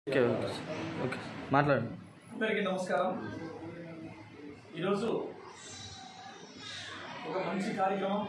okay okay okay మాట్లాడండి అందరికీ నమస్కారం ఈరోజు ఒక మంచి కార్యక్రమం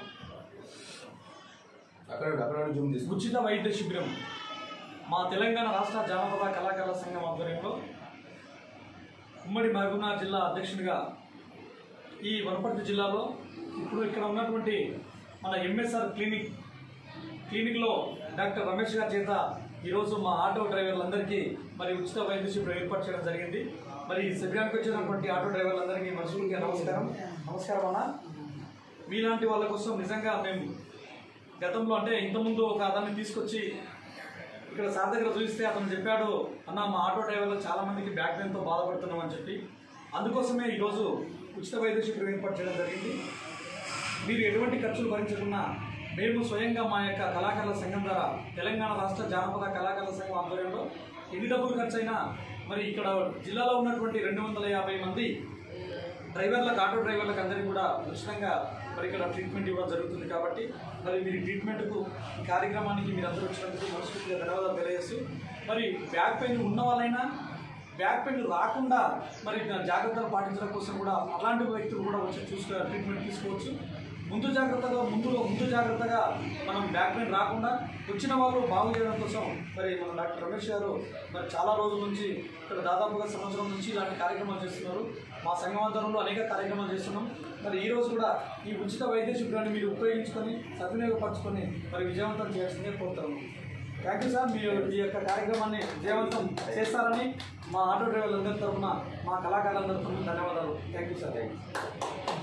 అక్కడ అక్కడ జూమ్ తీసుకో ఉచిత వైద్య శిబిరం మా తెలంగాణ రాష్ట్ర జానపద కళాకారుల సంఘం ఆధ్వర్యంలో ఉమ్మడి మహబూబ్నగర్ జిల్లా అధ్యక్షునిగా ఈ వనపర్తి జిల్లాలో ఇప్పుడు ఇక్కడ ఉన్నటువంటి మన ఎంఎస్ఆర్ క్లినిక్ క్లినిక్లో డాక్టర్ రమేష్ గారి చేత ఈరోజు మా ఆటో డ్రైవర్లందరికీ మరి ఉచిత వైద్య శిబిరం ఏర్పాటు చేయడం జరిగింది మరి ఈ శిబిరానికి వచ్చినటువంటి ఆటో డ్రైవర్లందరికీ మనస్ఫూర్తిగా నమస్కారం నమస్కారం అన్న మీలాంటి వాళ్ళ కోసం నిజంగా మేము గతంలో అంటే ఇంతకుముందు ఒక అతన్ని తీసుకొచ్చి ఇక్కడ సార్ దగ్గర చూస్తే అతను చెప్పాడు అన్న మా ఆటో డ్రైవర్లు చాలా మందికి బ్యాక్ పెయిన్తో బాధపడుతున్నాం అని చెప్పి అందుకోసమే ఈరోజు ఉచిత వైద్య శిబిరం ఏర్పాటు చేయడం జరిగింది మీరు ఎటువంటి ఖర్చులు భరించకుండా మేము స్వయంగా మా యొక్క కళాకారుల సంఘం ద్వారా తెలంగాణ రాష్ట్ర జానపద కళాకారుల సంఘం ఆధ్వర్యంలో ఎన్ని డబ్బులు ఖర్చు అయినా మరి ఇక్కడ జిల్లాలో ఉన్నటువంటి రెండు వందల యాభై మంది డ్రైవర్లకు ఆటో డ్రైవర్లకు అందరికీ కూడా ఉచితంగా మరి ఇక్కడ ట్రీట్మెంట్ ఇవ్వడం జరుగుతుంది కాబట్టి మరి మీరు ట్రీట్మెంట్కు ఈ కార్యక్రమానికి మీరు అందరూ వచ్చినందుకు మనస్ఫూర్తిగా ధన్యవాదాలు తెలియజేస్తూ మరి బ్యాక్ పెయిన్ ఉన్న వాళ్ళైనా బ్యాక్ పెయిన్ రాకుండా మరి జాగ్రత్తలు పాటించడం కోసం కూడా అలాంటి వ్యక్తులు కూడా వచ్చి చూసుకో ట్రీట్మెంట్ తీసుకోవచ్చు ముందు జాగ్రత్తగా ముందు ముందు జాగ్రత్తగా మనం బ్యాక్ పెయిన్ రాకుండా వచ్చిన వాళ్ళు బాగు చేయడం కోసం మరి మన డాక్టర్ రమేష్ గారు మరి చాలా రోజుల నుంచి ఇక్కడ దాదాపుగా సంవత్సరం నుంచి ఇలాంటి కార్యక్రమాలు చేస్తున్నారు మా సంఘం ఆధ్వర్యంలో అనేక కార్యక్రమాలు చేస్తున్నాం మరి ఈ రోజు కూడా ఈ ఉచిత వైద్య శిబిరాన్ని మీరు ఉపయోగించుకొని సద్వినియోగపరచుకొని మరి విజయవంతం చేయాల్సిందే కోరుతాము థ్యాంక్ యూ సార్ మీరు ఈ యొక్క కార్యక్రమాన్ని విజయవంతం చేస్తారని మా ఆటో డ్రైవర్లందరి తరఫున మా కళాకారులందరి తరఫున ధన్యవాదాలు thank you sir thank you